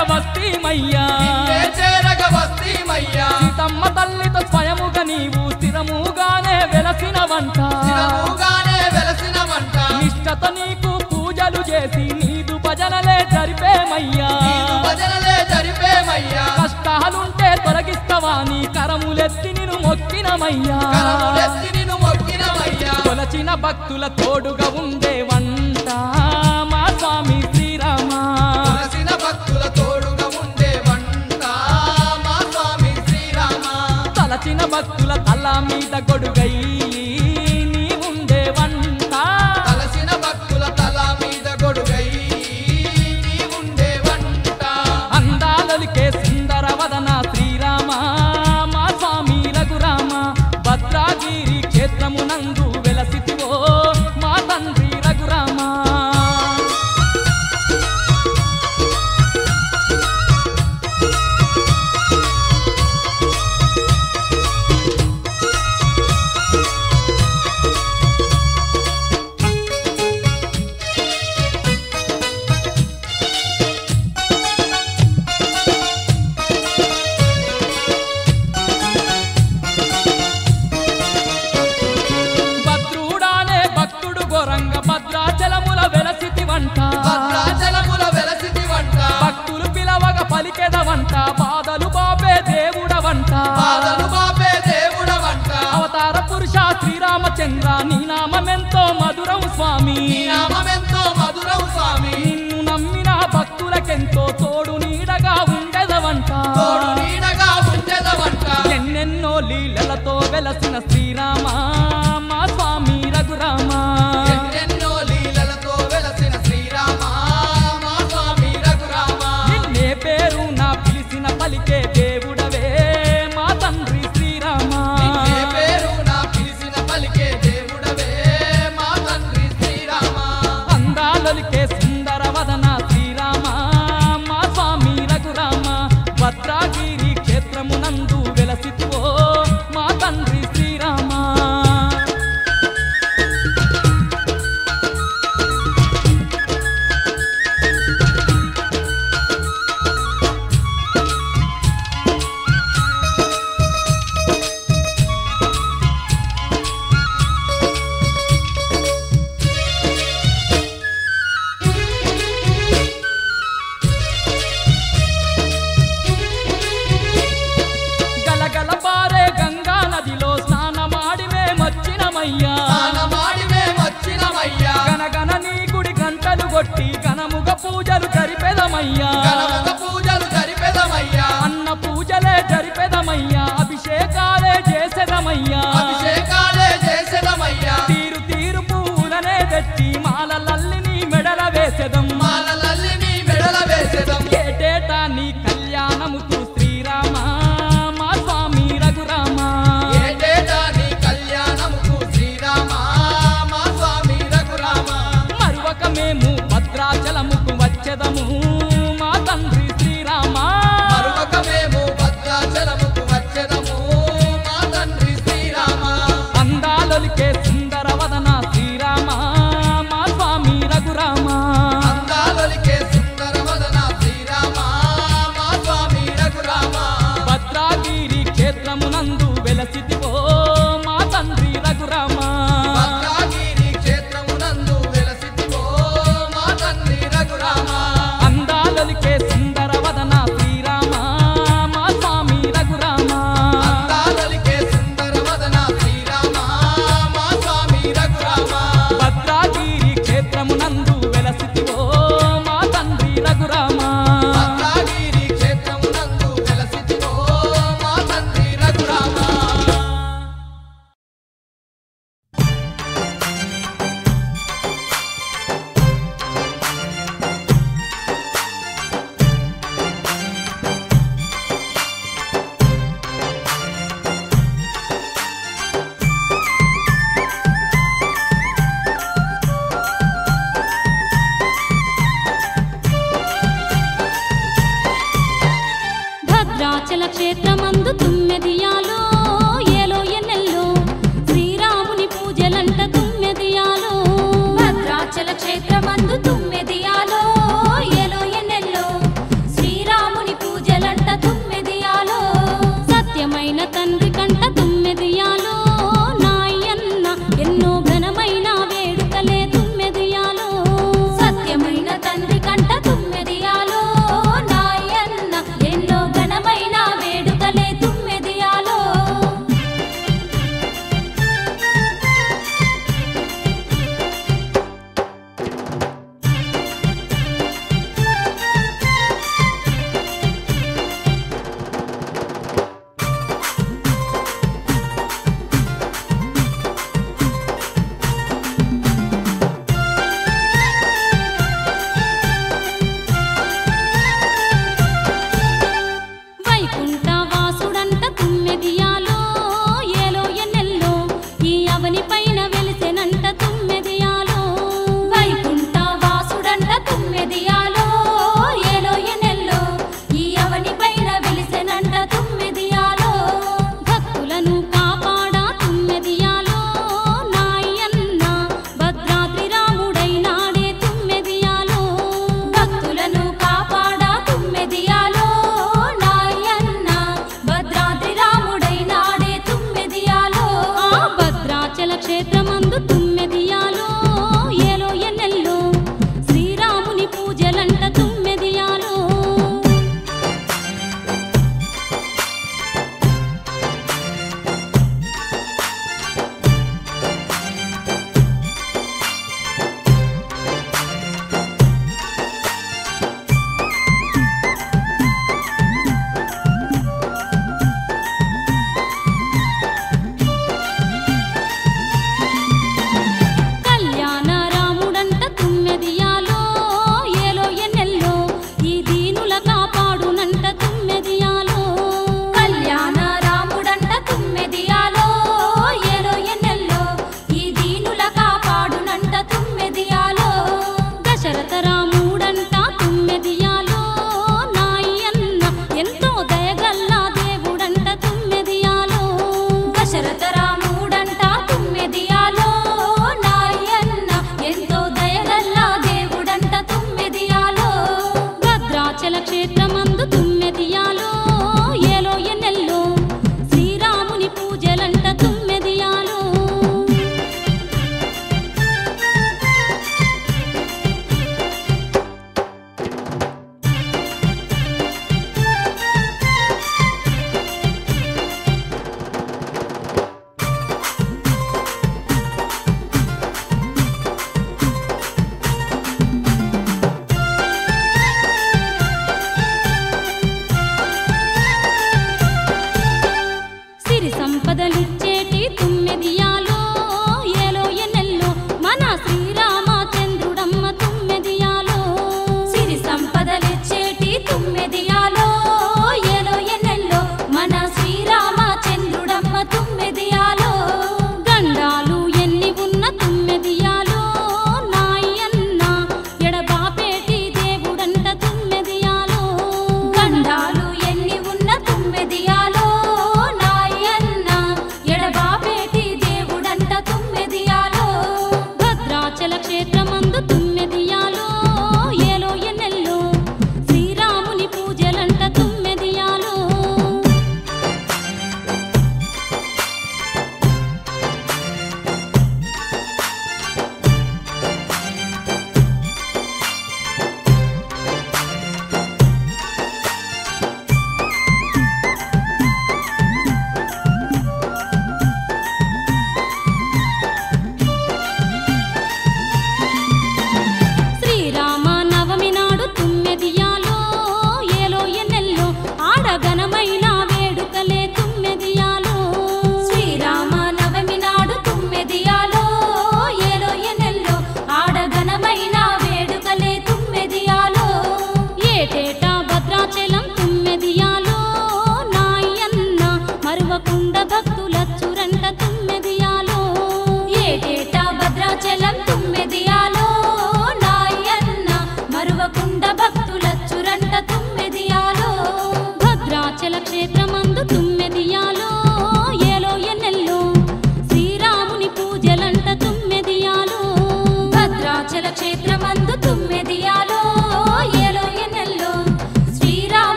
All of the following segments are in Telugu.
వస్తీమయ్యా నిన్నే చేరగ వస్తీమయ్యా సీతమ్మ తల్లితో స్వయముగా నీవు స్థిరముగానే వెలసిన వంట స్థిరముగానే వెలసిన వంట నిష్టత నీకు పూజలు చేసి నీదు భజనలే జరిపేమయ్యా నీదు భజనలే జరిపేమయ్యా కష్టాలుంటే తొలగిస్తావా నీ కరములెత్తి నిన్ను మొక్కినమయ్యా కరములెత్తి నిన్ను మొక్కినమయ్యా కొలచిన భక్తుల తోడుగా ఉండే వంట మా స్వామి శ్రీరామ కొలసిన భక్తుల తోడుగా ఉండే వంట మా స్వామి శ్రీరామ తలచిన భక్తుల తల మీద గొడుగై నీ ఉండే వంట తలసిన భక్తుల తల మీద గొడుగై నీ ఉండే వంట అందాలొలికే సుందర వదన శ్రీరామ మా స్వామి రఘురామ భద్రాగిరి క్షేత్రమునందు వెలసితివో మా తండ్రి రఘురామ భద్రుడానే భక్తుడు గోరంగ భద్రాచలముల వెలసితి వంట భద్రాచలముల వెలసిటి వంట భక్తులు పిలవగ పలికెదవంట బాధలు బాపే దేవుడవంట బాధలు బాపే దేవుడ వంట అవతార పురుష శ్రీరామచంద్ర నీ నామమెంతో మధురం స్వామి నీ నామమెంతో మధురం స్వామి నిన్ను నమ్మిన భక్తులకెంతో తోడు నీడగా ఉండెదవంట తోడు నీడగా ఉండెదవంట ఎన్నెన్నో లీలలతో వెలసిన శ్రీరామ మా స్వామి రఘురామ ఎన్నెన్నో లీలలతో వెలసిన శ్రీరామ మా స్వామి రఘురామ నిన్నే పేరు నా పిలిచిన పలికే దేవుడవే మా తండ్రి శ్రీరామ నిన్నే పేరు నా పిలిచిన పలికే దేవుడవే మా తండ్రి శ్రీరామ అందాలొలికే సుందర వదన శ్రీరామ మా స్వామి రఘురామ భద్రాగిరి క్షేత్రమునందు వెలసితివో మా తండ్రి శ్రీరామ గలగల పారే గంగా నదిలో స్నానమాడి మేమొచ్చినమయ్యా స్నానమాడి మేమొచ్చినమయ్యా గనగన నీ గుడి గంటలు కొట్టి ఘనముగ పూజలు జరిపెదమయ్యా గణముఖ పూజలు జరిపెదమయ్యా అన్న పూజలే జరిపెదమయ్యా అభిషేకాలే చేసెదమయ్యా అభిషేకాలే చేసెదమయ్యా తీరు తీరు పూలనే తెచ్చి మాలలల్లిని మెడల వేసెదం మాలలల్లిని మెడల వేసెదం ఏటేటా నీ కళ్యాణముకు శ్రీరామ మా స్వామి రఘురామ ఏటేటా నీ కళ్యాణముకు శ్రీరామ మా స్వామి రఘురామ మరువక మేము భద్రాచలముకు వచ్చెదము మా తండ్రి శ్రీరామ మరువక మేము భద్రాచలముకు వచ్చెదము మా తండ్రి శ్రీరామ అందాలొలికే సుందర వదన శ్రీరామ మా స్వామి రఘురామ అందాలొలికే సుందర వదన శ్రీరామ మా స్వామి రఘురామ భద్రాగిరి క్షేత్రమునందు వెలసితివో మా తండ్రి రఘురామ భద్రాగిరి క్షేత్రమునందు వెలసితివో మా తండ్రి రఘురామ అందాలొలికే సుందర వదన శ్రీరామ మా స్వామి రఘురామ అందాలొలికే సుందర వదన శ్రీరామ మా స్వామి రఘురామ భద్రాగిరి క్షేత్రమునందు వెలసితివో మా తండ్రి రఘురామ భద్రాగిరి క్షేత్రమునందు వెలసితివో మా తండ్రి రఘురామ భద్రాచల క్షేత్రమందు తుమ్మెదియాలో ఏలో ఎన్నెల్లో శ్రీరాముని పూజలంట తుమ్మెదియాలో భద్రాచల క్షేత్రమందు తుమ్మెదియాలో ఏలో ఎన్నెల్లో శ్రీరాముని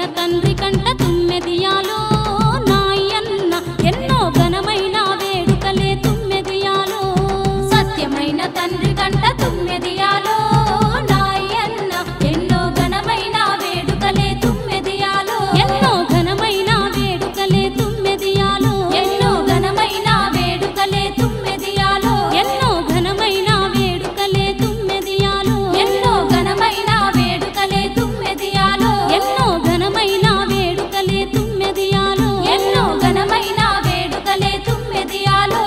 తండ్రి కంట తుమ్మెదియాలో నాయన్న ఎన్నో ఘనమైన వేడుకలే తుమ్మెదియాలో సత్యమైన తండ్రి కంట తుమ్మెదియాలో నాయన్న ఎన్నో ఘనమైన వేడుకలే తుమ్మెదియాలో ఎన్నో ఘనమైన వేడుకలే తుమ్మెదియాలో ఎన్నో ఘనమైన వేడుకలే తుమ్మెదియాలో ఎన్నో ఘనమైన వేడుకలే తుమ్మెదియాలో ఎన్నో ఘనమైన వేడుకలే తుమ్మెదియాలో ఎన్నో ఘనమైన వేడుకలే తుమ్మెదియాలో ఎన్నో ఘనమైన వేడుకలే తుమ్మెదియాలో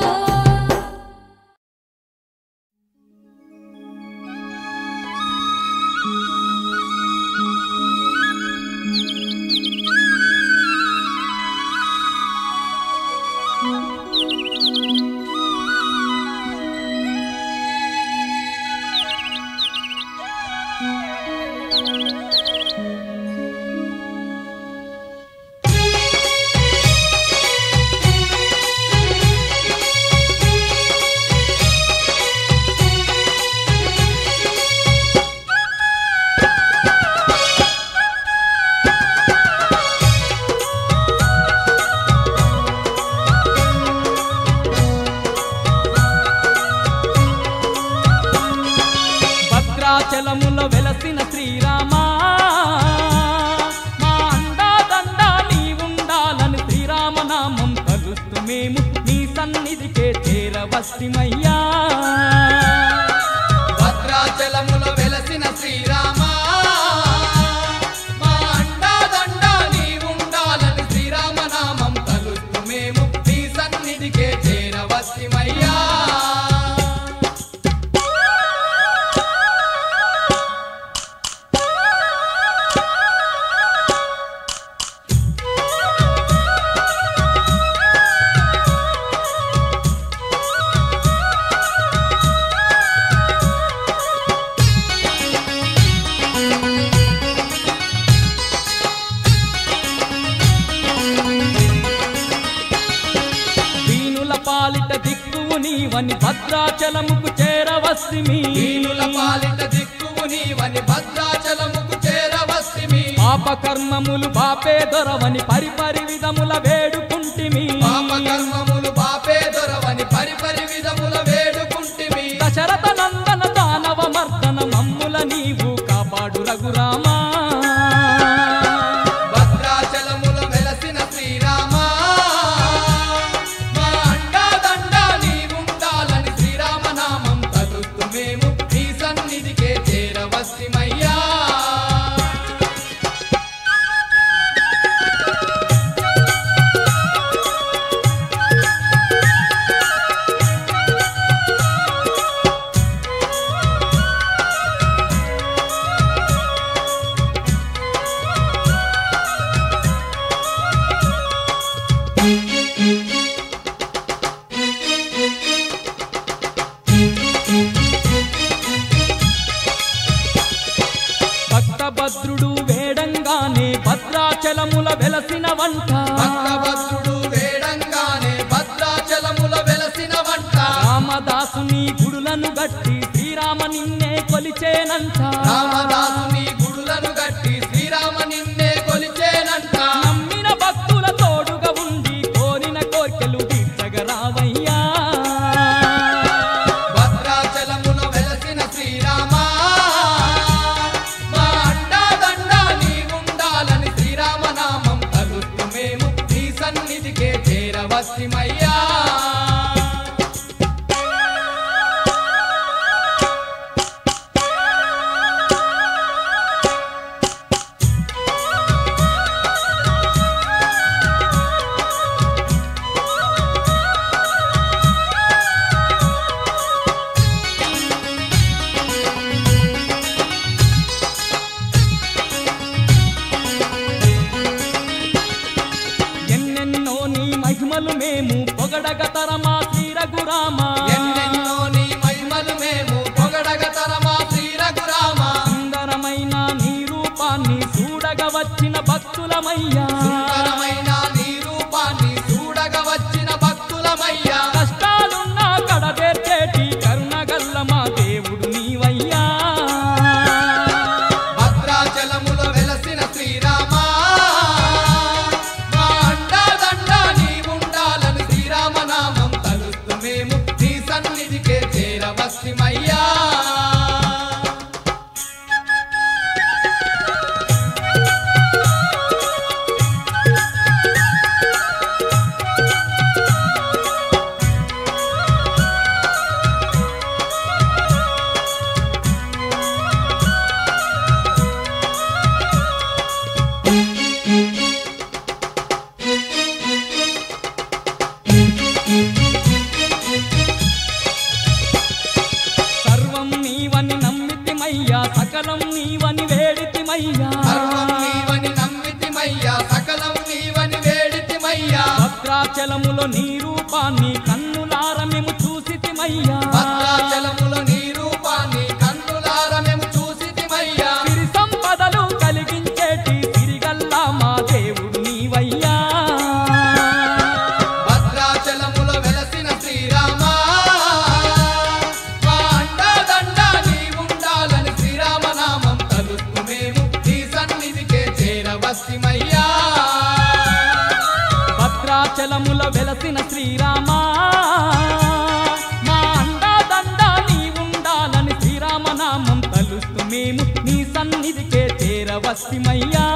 భద్రాచలములో వెలసిన శ్రీరామా మా అండాదండ నీ ఉండాలని శ్రీరామనామం కలుస్తూ మేము నీ సన్నిధికే చేరవస్తిమయ్యా భద్రాచలములో వెలసిన శ్రీరామా మా అండాదండ నీ ఉండాలని శ్రీరామనామం తలుస్తూ మేము నీ సన్నిధికే చేరవస్తిమయ్యా దీనుల పాలిట దిక్కువు నీవని భద్రాచలముకు చేరవస్తిమి దీనుల పాలిట దిక్కువు నీవని భద్రాచలముకు చేరవస్తిమి పాప కర్మములు బాపే దొరవని పరిపరి విధముల వేడుకుంటిమి పాప కర్మములు పాపే దొరవని పరిపరి విధముల వేడుకుంటిమి దశరథ నందన దానవ మర్దన మమ్ముల నీవు కాపాడు రఘురామా భద్రాచలములో వెలసిన శ్రీరామా మా అండాదండ నీ ఉండాలని శ్రీరామనామం తలుస్తూ మేము నీ సన్నిధికే చేరవస్తిమయ్యా భక్తభద్రుడు వేడంగానే భద్రాచలముల వెలసిన వంట భక్తభద్రుడు వేడంగానే భద్రాచలముల వెలసిన వంట రామదాసుని గుడులను గట్టి శ్రీరామ నిన్నే కొలిచేనంట రామదాసుని గుడులను గట్టి శ్రీరామ నిన్నే కొలిచేనంట నమ్మిన భక్తుల తోడుగా ఉండి కోరిన కోర్కెలు తీర్చగరావయ్యా భద్రాచలములో వెలసిన శ్రీరామా మా అండాదండ నీ ఉండాలని శ్రీరామనామం తలుస్తూ మేము నీ సన్నిధికే చేరవస్తిమయ్యా ఎన్నెన్నో నీ మహిమలు మేము పొగడగ తరమా శ్రీ రఘురామా ఎన్నెన్నో నీ మహిమలు మేము పొగడగ తరమా శ్రీరఘురామ సుందరమైన నీ రూపాన్ని చూడగ వచ్చిన భక్తులమయ్యా సుందరమైన నీ రూపాన్ని చూడగ వచ్చిన భక్తులమయ్యా కష్టాలున్నా కడదేర్చేటి కరుణగల్ల మా దేవుడు నీవయ్యా భద్రాచలములో వెలసిన శ్రీరామా సకలం నీవని వేడితిమయ్యా సర్వం నీవని నమ్మితిమయ్యా సకలం నీవని వేడితిమయ్యా భద్రాచలములో నీ రూపాన్ని కన్నులార మేము చూసితిమయ్యా భద్రాచలములో నీ రూపాన్ని కన్నులార మేము చూసితిమయ్యా సిరి సంపదలు కలిగించేటి సిరిగల్లా మా దేవుడు నీవయ్యా భద్రాచలములో వెలసిన శ్రీరామా మా అండదండ నీవుండాలని శ్రీరామనామం తలుస్తూ మేము నీ సన్నిధికే చేరవస్తిమయ్యా భద్రాచలముల వెలసిన శ్రీరామా మా అండాదండ నీ ఉండాలని శ్రీరామనామం తలుస్తూ మేము నీ సన్నిధికే చేరవస్తిమయ్యా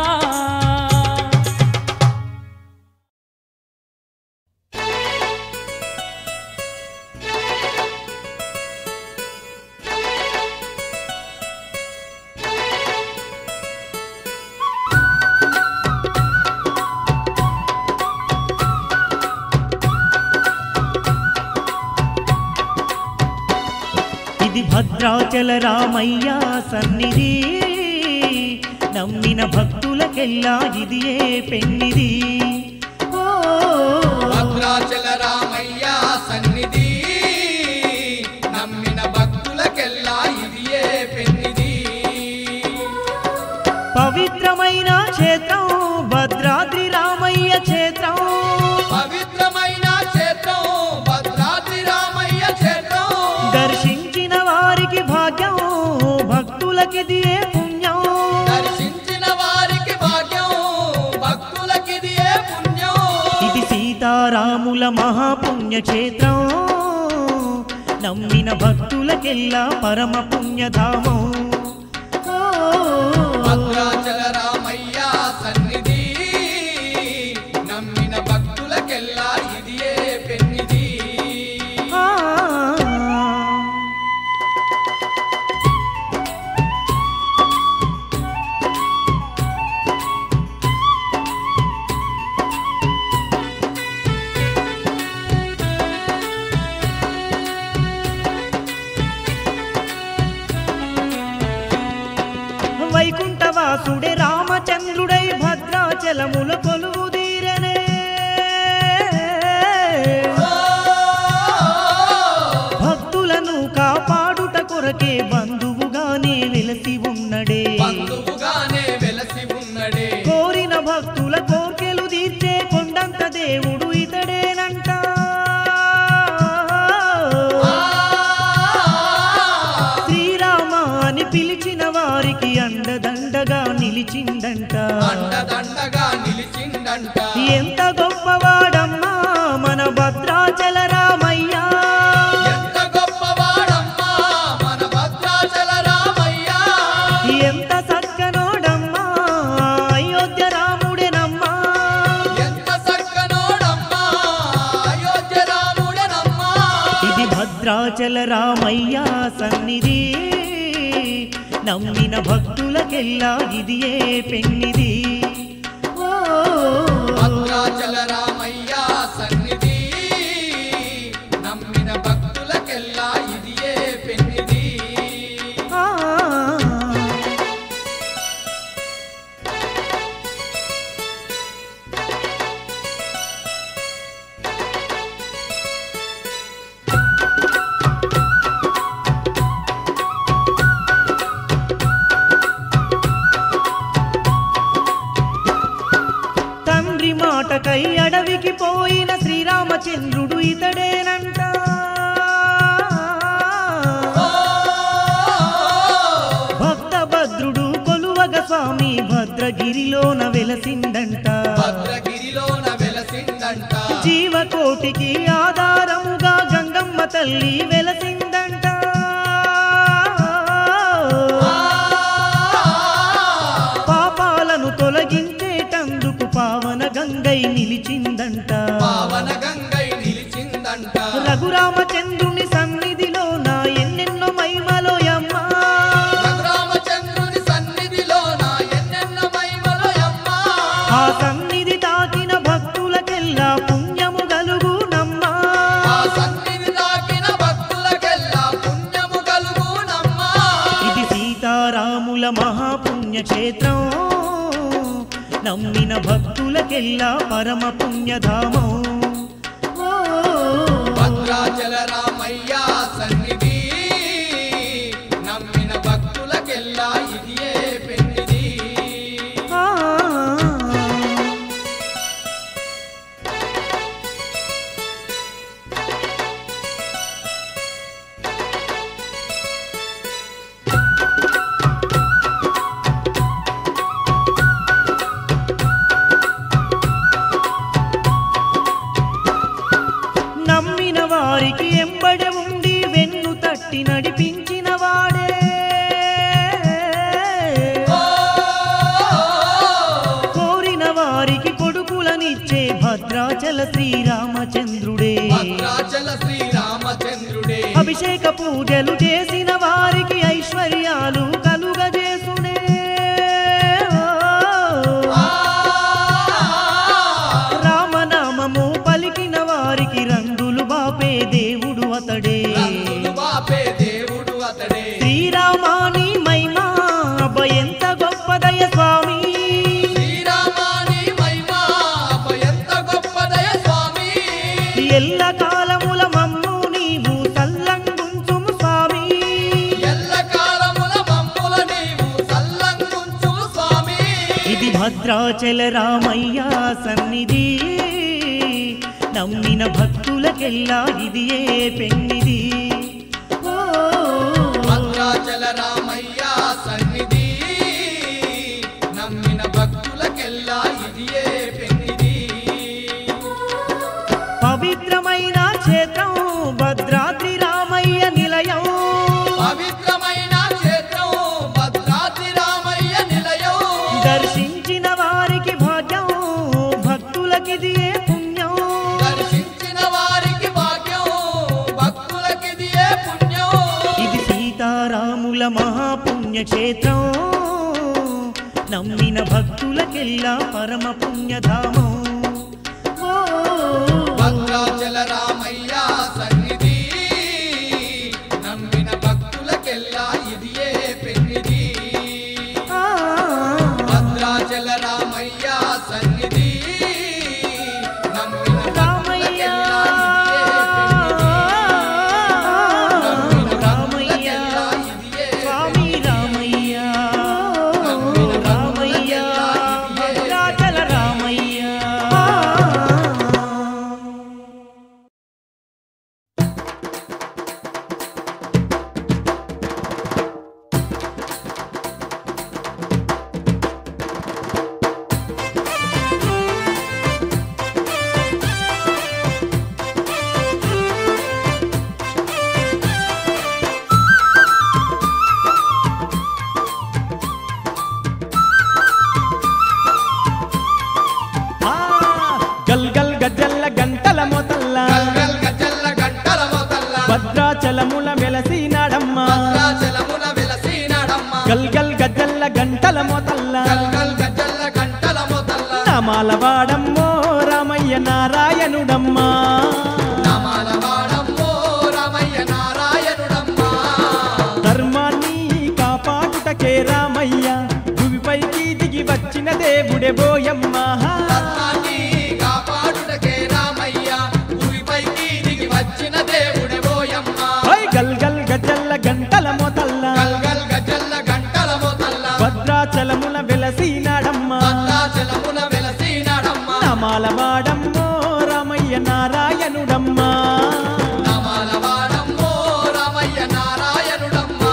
ఇది భద్రాచల రామయ్య సన్నిధి నమ్మిన భక్తులకెల్లా ఇది ఏ పెన్నిది ఓ భద్రాచల రామయ్య సన్నిధి నమ్మిన భక్తులకెల్లా ఇది ఏ పెన్నిది పవిత్రమైన క్షేత్రం భద్రాద్రి రామయ్య క్షేత్రం పవిత్రమైన క్షేత్రం భద్రాద్రి రామయ్య క్షేత్రం దర్శించిన వారికి భాగ్యం భక్తులకిది ఏ పుణ్యం దర్శించిన వారికి భాగ్యం భక్తులకిది ఏ పుణ్యం ఇది సీతారాముల మహాపుణ్యక్షేత్రం నమ్మిన భక్తులకెల్లా పరమ పుణ్యధామం ఓ భద్రాచల రామయ్య సన్నిధి నమ్మిన భక్తులకెల్లా ఇది ఏ పెన్నిది ఆ వైకుంఠవాసుడే రామచంద్రుడై భద్రాచలముల కొలువు తీరనే భక్తులను కాపాడుట కొరకే బంధువుగానే వెలసి ఉన్నడే బంధువుగానే వెలసి ఉన్నడే కోరిన భక్తుల కోర్కెలు తీర్చే కొండంత దేవుడు ఇతడేనంట శ్రీరామ అని పిలిచిన వారికి అండదండగా నిలిచిందంట అండదండగా నిలిచిందంట ఎంత గొప్పవాడమ్మా మన భద్రాచల రామయ్య ఎంత గొప్పవాడమ్మా మన భద్రాచల రామయ్య ఎంత సక్కనోడమ్మా అయోధ్య రాముడేనమ్మా ఎంత చక్కనోడమ్మా అయోధ్య రాముడనమ్మా ఇది భద్రాచల రామయ్య సన్నిధి నమ్మిన భక్తులకెల్లా ఇది ఏ పెన్నిది ఓ భద్రాచల రామయ్య సన్నిధి నమ్మిన భక్తులకెల్లా ఇది ఏ పెన్నిది ఆ. తండ్రి మాటకై అడవికి పోయిన శ్రీరామచంద్రుడు ఇతడేనంట భక్త భద్రుడు కొలువగ స్వామి భద్రగిరిలోన వెలసిందంట భద్రగిరిలోన వెలసిందంట జీవకోటికి ఆధారముగా గంగమ్మ తల్లి వెలసిందంట పాపాలను తొలగించేటందుకు పావన గంగై నిలిచిందంట పావన గంగై నిలిచిందంట రఘురామచంద్రుని సన్నిధిలో నా ఎన్నెన్నో మహిమలోయమ్మ రఘురామచంద్రుని సన్నిధిలోన ఎన్నెన్న మహిమలయమ్మా ఆ సన్నిధి తాకిన భక్తులకెల్లా పుణ్యము గలుగునమ్మా ఆ సన్నిధి తాకిన భక్తులకెల్లా పుణ్యము కలుగునమ్మా ఇది సీతారాముల మహాపుణ్యక్షేత్రం నమ్మిన భక్తులకెల్లా పరమ పుణ్యధామం ఓ, భద్రాచల రామయ్య సన్నిధి నమ్మిన భక్తులకెల్లా ఇదియే పెన్నిది ఆ. నమ్మిన వారికి ఎంబడి ఉండి వెన్ను తట్టి నడిపించిన వాడే కోరిన వారికి కొడుకులనిచ్చే భద్రాచల శ్రీరామచంద్రుడే భద్రాచల శ్రీరామచంద్రుడే అభిషేక పూజలు చేసిన వారికి ఐశ్వర్యాలు కలుగజేసునే ఆ, రామనామము పలికిన వారికి రంగులు బాపే దేవుడు అతడే రంగులు బాపే దేవుడు అతడే శ్రీరామాని మహిమా ఎంత గొప్పదయ స్వామి శ్రీరామాని మహిమా ఎంత గొప్పదయ స్వామి ఎల్ల కాలముల మమ్ము నీవు సల్లంగుంచుము స్వామి ఎల్ల కాలముల మమ్ముల నీవు సల్లంగుంచు స్వామి ఇది భద్రాచల రామయ్య సన్నిధి నమ్మిన భక్తులకెల్లా ఇది ఏ పెన్నిది ఓ, భద్రాచల రామయ్య సన్నిధి నమ్మిన భక్తులకెల్లా ఇదియే పెన్నిది పవిత్రమైన క్షేత్రం భద్రాద్రి రామయ్య నిలయం పవిత్రమైన క్షేత్రం భద్రాద్రి రామయ్య నిలయం దర్శించిన వారికి భాగ్యం భక్తులకిది ఏ పుణ్యం దర్శించిన వారికి భాగ్యం భక్తులకిదియే పుణ్యం ఇది సీతారాముల మహాపుణ్యక్షేత్రం నమ్మిన భక్తులకెల్లా పరమ పుణ్యధామం ఓ, భద్రాచల రామయ్య సన్నిధి నమ్మిన భక్తులకెల్లా ఇదియే పెన్నిది ఆ, భద్రాచల రామయ్య సన్నిధి నమ్మిన రామయ్య రామయ్య స్వామి రామయ్య రామయ్య భద్రాచల రామయ్య ఆ, గల్ గల్ గజల్ల గంటల మొతల్ల గల్గల్ గజల్ల గంటల మొదల్ల భద్రాచలముల వెలసినాడమ్మ భద్రాచలమున వెలసినాడమ్మ గల్ గల్ గజల్ల గంటల మొతల్ల గల్గల్ గజల్ల గంటల మొదల్ల నామాల వాడమ్మో రామయ్య నారాయణుడమ్మా నమాల వాడమ్మో రామయ్య నారాయణుడమ్మా ధర్మాన్ని కాపాడుటకే రామయ్య భూమిపైకి దిగి వచ్చిన దేవుడే బోయమ్మా ధర్మాన్ని కాపాడుటకే రామయ్య భూమిపైకి దిగి వచ్చిన దేవుడే బోయమ్మ ఓయ్ గల్ గల్ గజల్ల గంటల మొతల్ల గల్గల్ గజల్ల గంటల మొదల్ల భద్రాచలముల వెలసినాడమ్మ భద్రాచలమున వెలసినాడమ్మ నామాల వాడమ్మో రామయ్య నారాయణుడమ్మా నమాల వాడమ్మో రామయ్య నారాయణుడమ్మా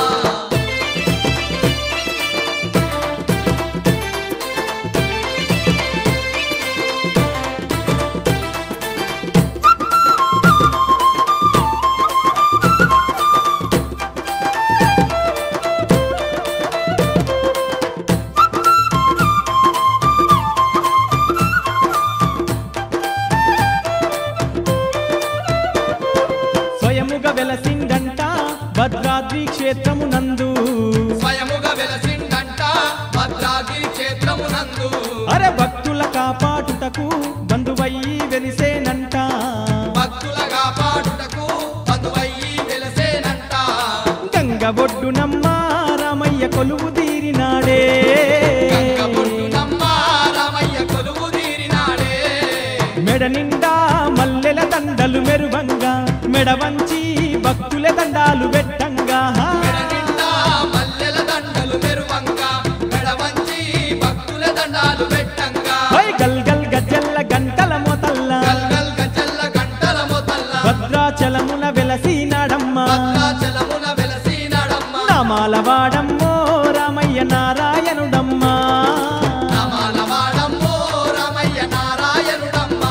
స్వయముగా వెలసిందంట భద్రాద్రి క్షేత్రమునందు స్వయముగా వెలసిండంట భద్రాగిరి క్షేత్రమునందు అరే భక్తుల కాపాటుటకు బంధువయ్యి వెలిసేనంట భక్తుల కాపాడుటకు బంధువయ్యి వెలసేనంట గంగ ఒడ్డునమ్మ రామయ్య కొలువు తీరినాడే గంగపుట్టునమ్మ రామయ్య కొలువు తీరినాడే మెడ నిండా మల్లెల దండలు మెరువంగా మెడ వంచి భక్తుల దండాలు పెట్టంగా మెడ నిండా మల్లెల దండలు మెరువంగా మెడ వంచి భక్తుల దండాలు పెట్టంగా హై గల్ గల్ గజ్జల్ల గంటల మొతల్ల గల్గల్ గజల్ల గంటల మొతల్ల భద్రాచలమున వెలసినాడమ్మ భద్రాచలమున వెలసినాడమ్మ నామాల వాడమ్మో రామయ్య నారాయణుడమ్మా నమాల వాడమ్మో రామయ్య నారాయణుడమ్మ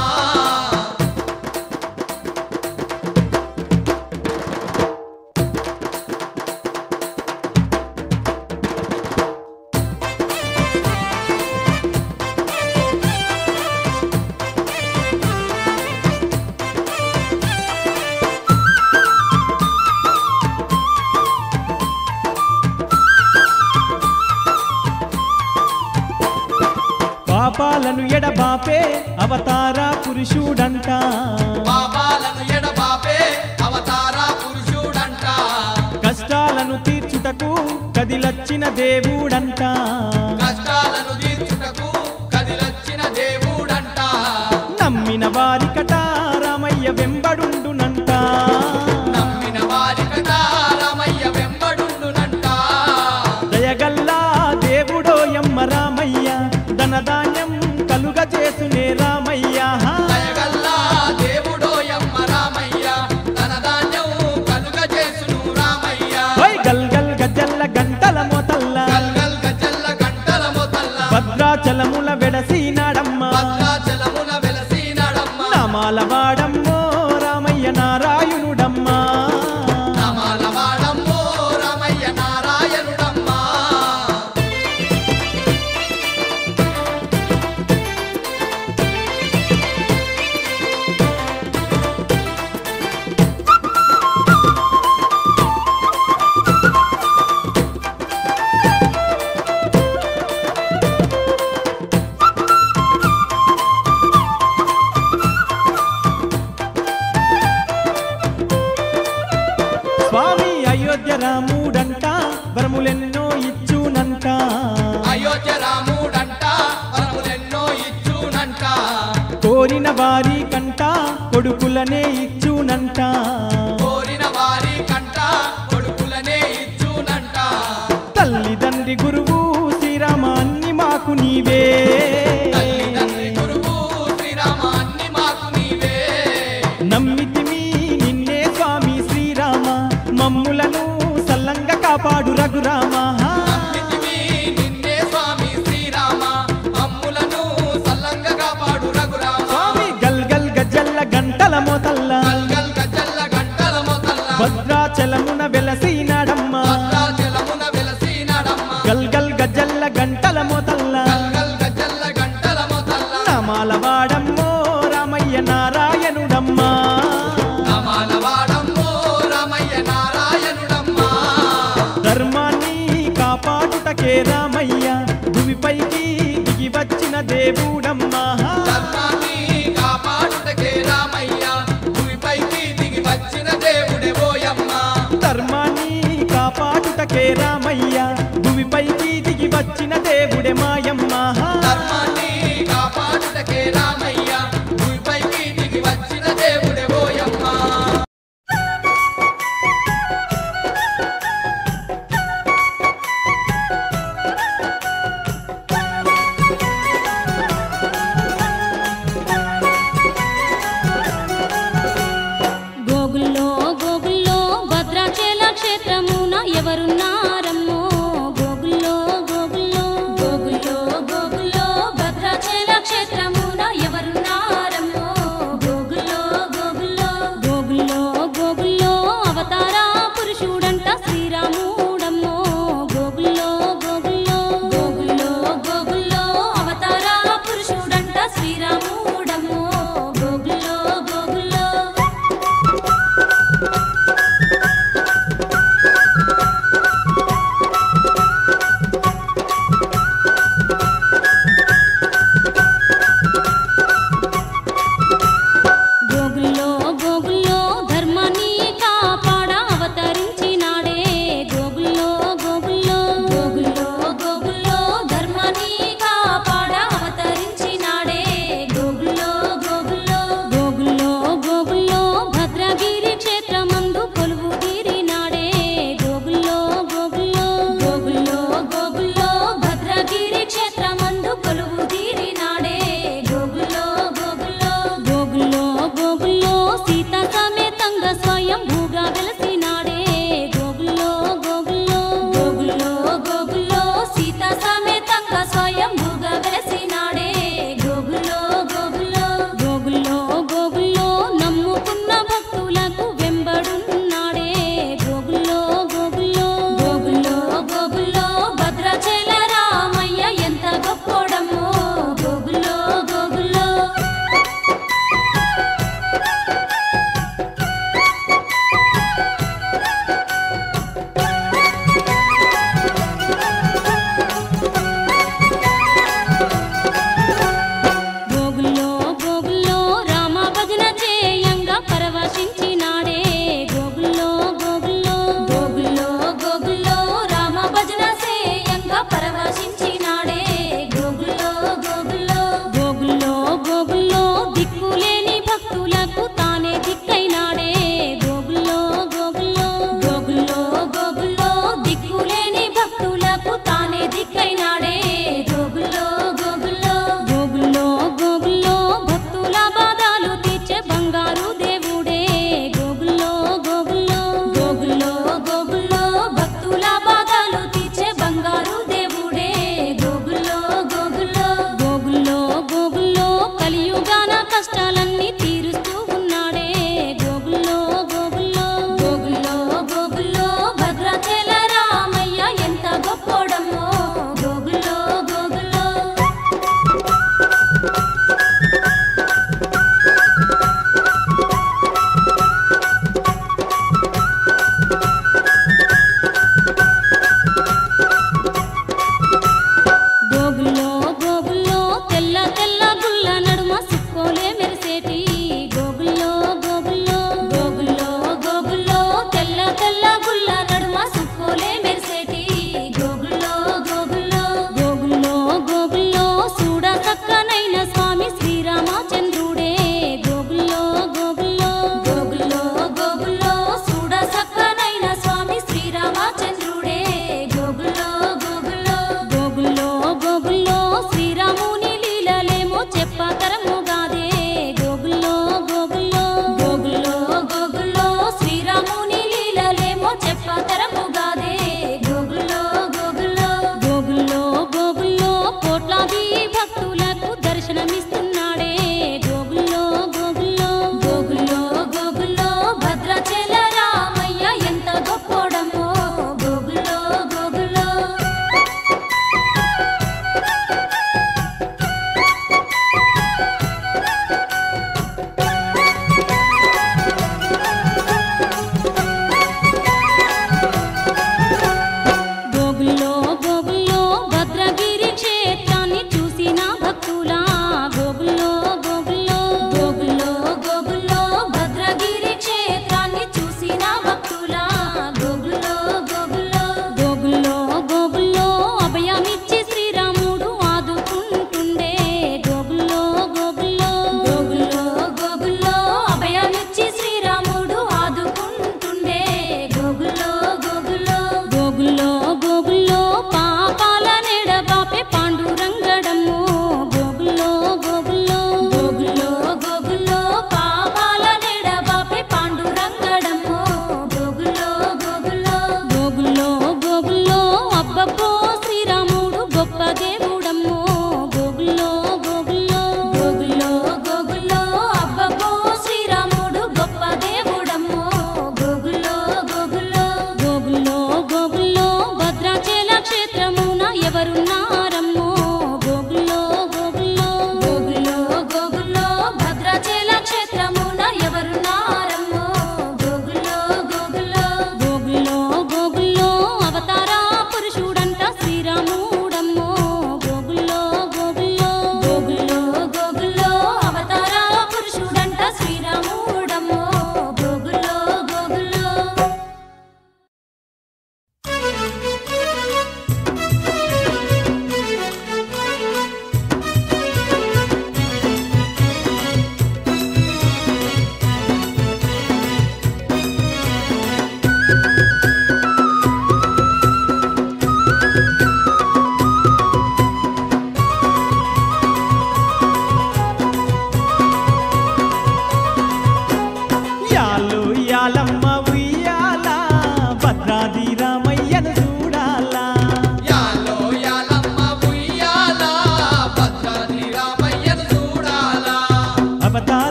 పాపాలను ఎడబాపే అవతార పురుషుడంట పాపాలను ఎడబాపే అవతార పురుషుడంట కష్టాలను తీర్చుటకు కదిలచ్చిన దేవుడంట కష్టాలను తీర్చుటకు కదిలొచ్చిన దేవుడంట నమ్మిన వారికట రామయ్య వెంబడుండునంట నమ్మిన వారికట రామయ్య వెంబడుండునంట దయగల్లా దేవుడోయమ్మ రామయ్య ధనధాన్యం కలుగ చేసునే రామయ్య దయగల్లా దేవుడోయమ్మ రామయ్య తన ధాన్యం కలుగ చేసును రామయ్య హై గల్ గల్ గజల్ల గంటల మొతల్ల గల్గల్ గజల్ల గంటల మొతల్ల భద్రాచలముల వెడసినాడమ్మ భద్రాచలమున వెలసినాడమ్మ నామాల వాడమ్మో రామయ్య నారాయణుడమ్మా నమాల వాడమ్మో రామయ్య నారాయణుడమ్మ స్వామి అయోధ్య రాముడంట వరములెన్నో ఇచ్చునంట అయోధ్య రాముడంట వరములెన్నో ఇచ్చునంట కోరిన వారి కంట కొడుకులనే ఇచ్చునంట కోరిన వారి కంట కొడుకులనే ఇచ్చునంట తల్లిదండ్రి గురువు శ్రీరామ అన్ని మాకు నీవే తల్లిదండ్రి గురువు శ్రీరామ అన్ని మాకు నీవే నమ్మితిమి నిన్నే స్వామి శ్రీరామ మమ్ములను సల్లంగా కాపాడు రఘురామ నమ్మితివి నిన్నే స్వామి శ్రీరామ అమ్ములను సల్లంగా కాపాడు రఘురామ స్వామి గల్ గల్ గజల్ల గంటల మొతల్ల గల్గల్ గజల్ల గంటల మొతల్ల భద్రాచలమున వెలసినాడమ్మ భద్రాచలమున వెలసినాడమ్మ గల్ గల్ గజల్ల గంటల మొతల్ల గల్గల్ గజల్ల గంటల మొతల్ల నామాల వాడమ్మో రామయ్య నారాయణుడమ్మా నమాల వాడమ్మో రామయ్య నారాయణుడమ్మ ధర్మాన్ని కాపాడుటకే రామయ్య భూమిపైకి దిగి వచ్చిన దేవుడమ్మా ధర్మాన్ని కాపాడుటకే రామయ్య భూమిపైకి దిగి వచ్చిన దేవుడే ఓయమ్మ ధర్మాన్ని కాపాడుటకే రామయ్య భూమిపైకి దిగి వచ్చిన దేవుడే మాయమ్మ ధర్మాన్ని కాపాడుటకే రామయ్య భూమిపైకి దిగి వచ్చిన దేవుడే ఓయమ్మ గోగుల్లో గోగుల్లో భద్రాచల క్షేత్రమున ఎవరున్నారమ్మో గోగుల్లో గోగుల్లో గోగుల్లో గోగుల్లో భద్రాచల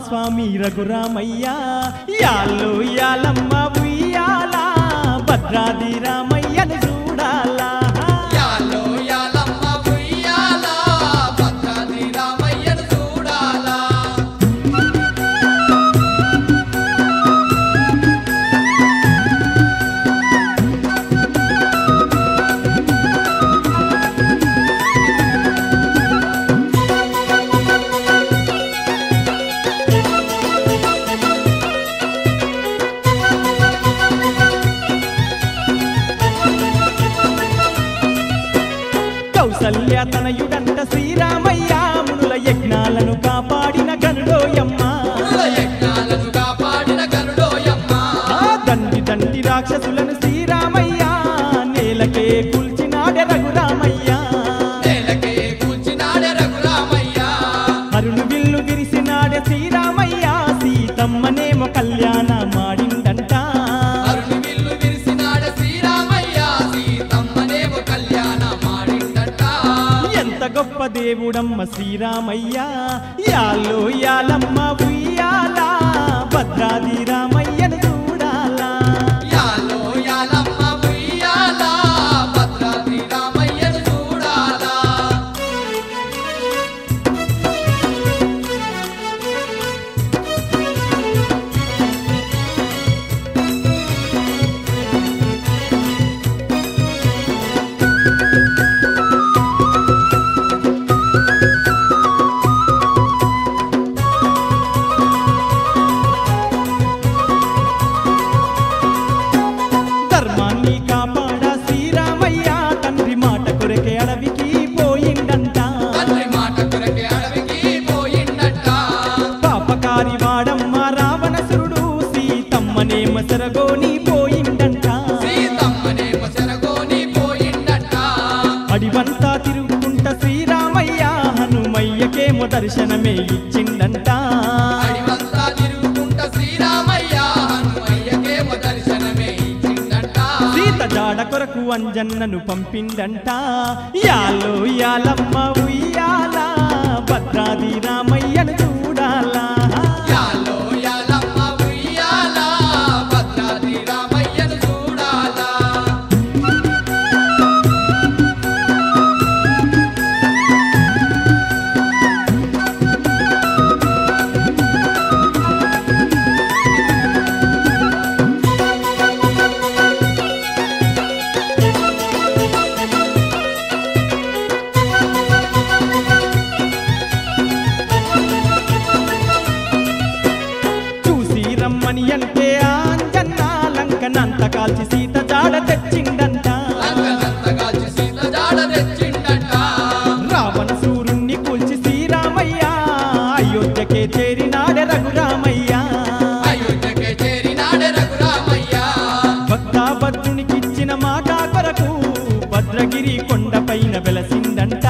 స్వామి రఘురామయ్య యాల్లో యాలమ్మ ఉయ్యాల భద్రాది రామయ్యను చూడాలా యాలో యాలమ్మ ఉయ్యాల భద్రాద్రి రామయ్యను చూడాలా కౌసల్య తనయుడంట శ్రీరామయ్య మునుల యజ్ఞాలను కాపాడిన గనుడోయమ్మ కుల యజ్ఞాలను కాపాడిన గరుడోయమ్మ ఆ దండి దండి రాక్షసులను శ్రీరామయ్య నేలకే కూల్చినాడె రఘురామయ్య నేలకే కూర్చినాడే రఘురామయ్య అరుణు విల్లు విరిసినాడె శ్రీరామయ్య సీతమ్మనేమో కళ్యాణ మాడిందంట అరుణి విల్లు విరిసినాడే శ్రీరామయ్య సీతమ్మనేమో కళ్యాణ మాడిందట ఎంత గొప్ప దేవుడమ్మ శ్రీరామయ్య యాలో యాలమ్మ ఉయ్యాల భద్రాది రామయ్యను చూడాలా యాలో యాలమ్మ ఉయ్యాల భద్రాద్రి రామయ్యను చూడాలా ధర్మాన్ని కాపాడా శ్రీరామయ్య తండ్రి మాట కొరకే అడవికి పోయిండంట తండ్రి మాట కొరకే అడవికి పోయిందట పాపకారి వాడమ్మ రావణసురుడు సీతమ్మనేమ చెరగోని పోయిండంట సీతమ్మనేమో చెరగోని పోయిందట అడివంతా తిరుగుకుంట శ్రీరామయ్య హనుమయ్యకేమో దర్శనమే ఇచ్చిండంట అడివంతా తిరుగుకుంట శ్రీరామయ్య హనుమయ్యకేమో దర్శనమే ఇచ్చిందట సీత జాడ కొరకు అంజన్నను పంపిండంట యాలో యాలమ్మ ఉయ్యాల భద్రాది రామయ్యను చూడాలా యాలో యాలమ్మ ఉయ్యాల భద్రాద్రి రామయ్యను చూడాలా చూసి రమ్మని అంటే ఆంజన్న లంకనంత కాల్చి సీత జాడ తెచ్చిండంట లంకనంతగాల్చి సీత జాడ తెచ్చిండట రావణ సూరుణ్ణి కూల్చి శ్రీరామయ్య అయోధ్యకే చేరినాడే రఘురామయ్య అయోధ్యకే చేరినాడే రఘురామయ్య భక్తాభద్రునికిచ్చిన మాట కొరకు భద్రగిరి కొండపైన వెలసిందంట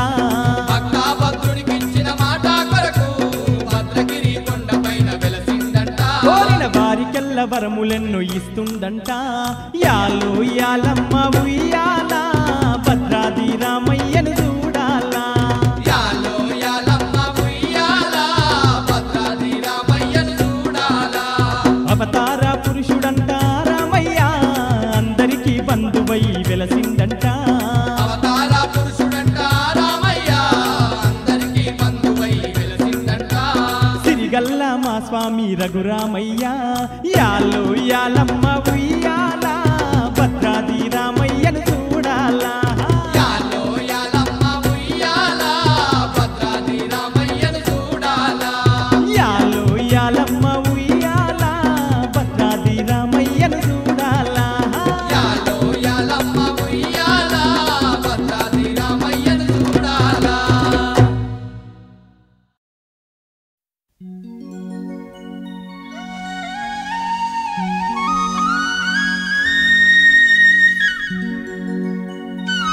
భక్తాభద్రునికిచ్చిన మాట కొరకు భద్రగిరి కొండపైన వెలసిందంట కోరిన వారికెల్ల వరములెన్నో ఇస్తుందంట యాలో యాలమ్మ ఉయ్యాల భద్రాది రామయ్యను చూడాలా యాలో యాలమ్మ ఉయ్యాల భద్రాద్రి రామయ్యను చూడాలా అవతార పురుషుడంట రామయ్య అందరికీ బంధువై వెలసిందంట అవతార పురుషుడంట రామయ్య అందరికీ బంధువై వెలసిందంట సిరిగల్ల మా స్వామి రఘురామయ్య యాలో యాలమ్మ ఉయ్యాల భద్రాది రామయ్యను చూడాలా యాలో యాలమ్మ ఉయ్యాల భద్రాద్రి రామయ్యను చూడాలా యాలో యాలమ్మ ఉయ్యాల భద్రాది రామయ్యను చూడాలా యాలో యాలమ్మ ఉయ్యాల భద్రాద్రి రామయ్యను చూడాలా ఆ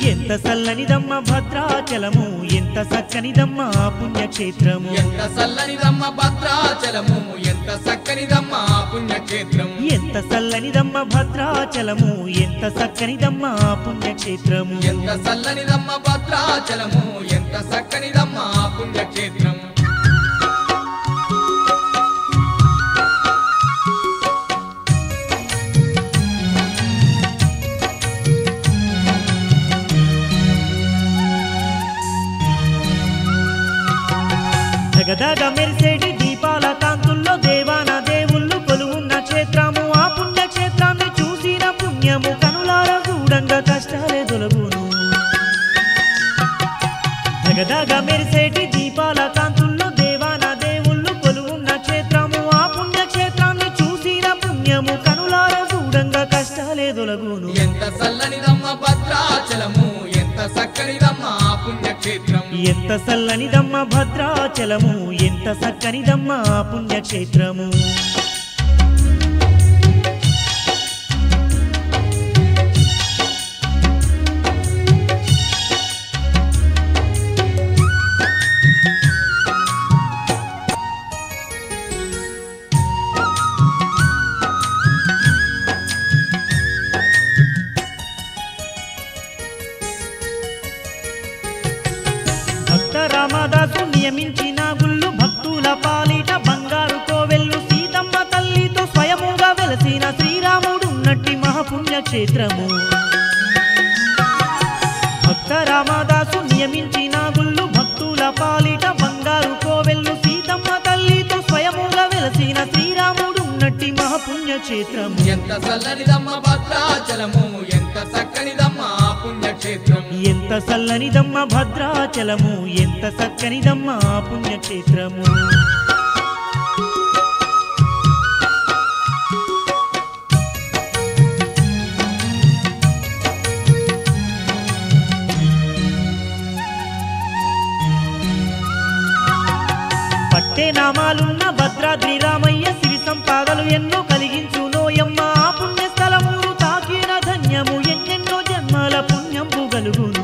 ఎంత చల్లనిదమ్మ భద్రాచలము ఎంత చక్కనిదమ్మ ఆ పుణ్యక్షేత్రము ఎంత చల్లనిదమ్మ భద్రాచలము ఎంత చక్కనిదమ్మ ఆ పుణ్యక్షేత్రం ఎంత చల్లనిదమ్మ భద్రాచలము ఎంత చక్కనిదమ్మ ఆ పుణ్యక్షేత్రము ఎంత చల్లనిదమ్మ భద్రాచలము ఎంత చక్కనిదమ్మ ఆ పుణ్యక్షేత్రం జగదగ మెరిసేటి దీపాల కాంతుల్లో దేవాన దేవుళ్ళు కొలువున్న క్షేత్రము ఆ పుణ్యక్షేత్రాన్ని చూసిన పుణ్యము కనులార చూడంగా కష్టాలే తొలగును జగదగ మెరిసేటి దీపాల కాంతుల్లో దేవాన దేవుళ్ళు కొలువున్న క్షేత్రము ఆ పుణ్యక్షేత్రాన్ని చూసిన పుణ్యము కనులార చూడంగా కష్టాలే తొలగును ఎంత చల్లనిదమ్మ భద్రాచలము ఎంత చక్కనిదమ్మ ఆ పుణ్యక్షేత్రం ఎంత చల్లనిదమ్మ భద్రాచలము ఎంత చక్కనిదమ్మ ఆ పుణ్యక్షేత్రము భక్త రామదాసు నియమించిన గుళ్ళు భక్తుల పాలిట బంగారు కోవెల్లు సీతమ్మ తల్లితో స్వయముగా వెలసిన శ్రీరాముడు ఉన్నట్టి మహాపుణ్యక్షేత్రము భక్త రామదాసు నియమించిన గుళ్ళు భక్తుల పాలిట బంగారు కోవెల్లు సీతమ్మ తల్లితో స్వయముగా వెలసిన శ్రీరాముడు ఉన్నట్టి మహాపుణ్యక్షేత్రము ఎంత చల్లనిదమ్మ భద్రాచలము ఎంత చక్కనిదమ్మ ఆ పుణ్యక్షేత్రం ఎంత చల్లనిదమ్మ భద్రాచలము ఎంత చక్కనిదమ్మ ఆ పుణ్యక్షేత్రము పట్టే నామాలున్న భద్రాద్రి రామయ్య సిరి సంపాదలు ఎన్నో కలిగించు నోయమ్మ ఆ పుణ్యస్థలమును తాకిన ధన్యము ఎన్నెన్నో జన్మల పుణ్యంబు గలుగును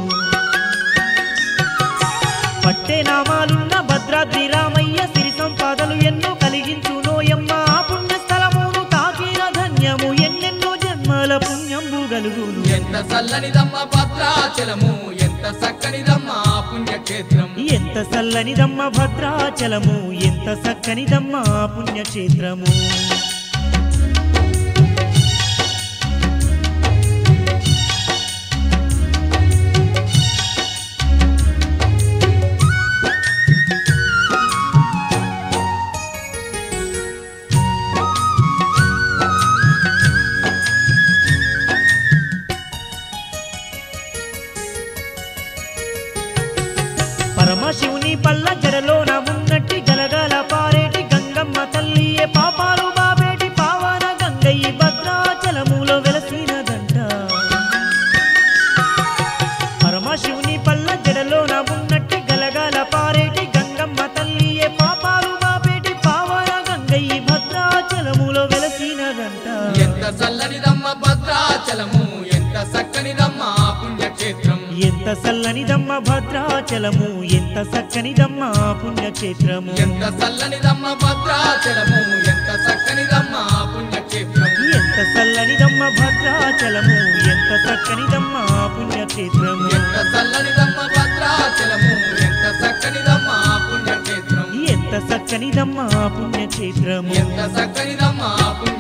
పట్టే నామాలున్న భద్రాద్రి రామయ్య సిరి సంపాదలు ఎన్నో కలిగించు నోయమ్మ ఆ పుణ్యస్థలమును తాకిన ధన్యము ఎన్నెన్నో జన్మల పుణ్యంబు గలుగును ఎంత చల్లనిదమ్మ భద్రాచలము ఎంత చక్కనిదమ్మ ఆ పుణ్యక్షేత్రం ఎంత చల్లనిదమ్మ భద్రాచలము ఎంత చక్కనిదమ్మ ఆ పుణ్యక్షేత్రము పరమశివుని పల్ల జడలోన ఉన్నట్టి గలగల పారేటి గంగమ్మ తల్లియే పాపాలు బాబేటి పావన గంగయ్య భద్రాచలములో వెలసినదంట పరమశివుని పల్ల జడలోన ఉన్నట్టి గలగల పారేటి గంగమ్మ తల్లియే పాపాలు బాబేటి పావన గంగయ్య భద్రాచలములో వెలసినదంట ఎంత చల్లనిదమ్మ భద్రాచలము ఎంత చక్కనిదమ్మ ఆ పుణ్యక్షేత్రం ఎంత చల్లనిదమ్మ భద్రాచలము ఎంత చక్కనిదమ్మ ఆ పుణ్యక్షేత్రము ఎంత చల్లనిదమ్మ భద్రాచలము ఎంత చక్కనిదమ్మ ఆ పుణ్యక్షేత్రం ఎంత చల్లనిదమ్మ భద్రాచలము ఎంత చక్కనిదమ్మ ఆ పుణ్యక్షేత్రము ఎంత చల్లనిదమ్మ భద్రాచలము ఎంత చక్కనిదమ్మ ఆ పుణ్యక్షేత్రం ఎంత చక్కనిదమ్మ ఆ పుణ్యక్షేత్రము ఎంత చక్కనిదమ్మ ఆ పుణ్యక్షేత్రం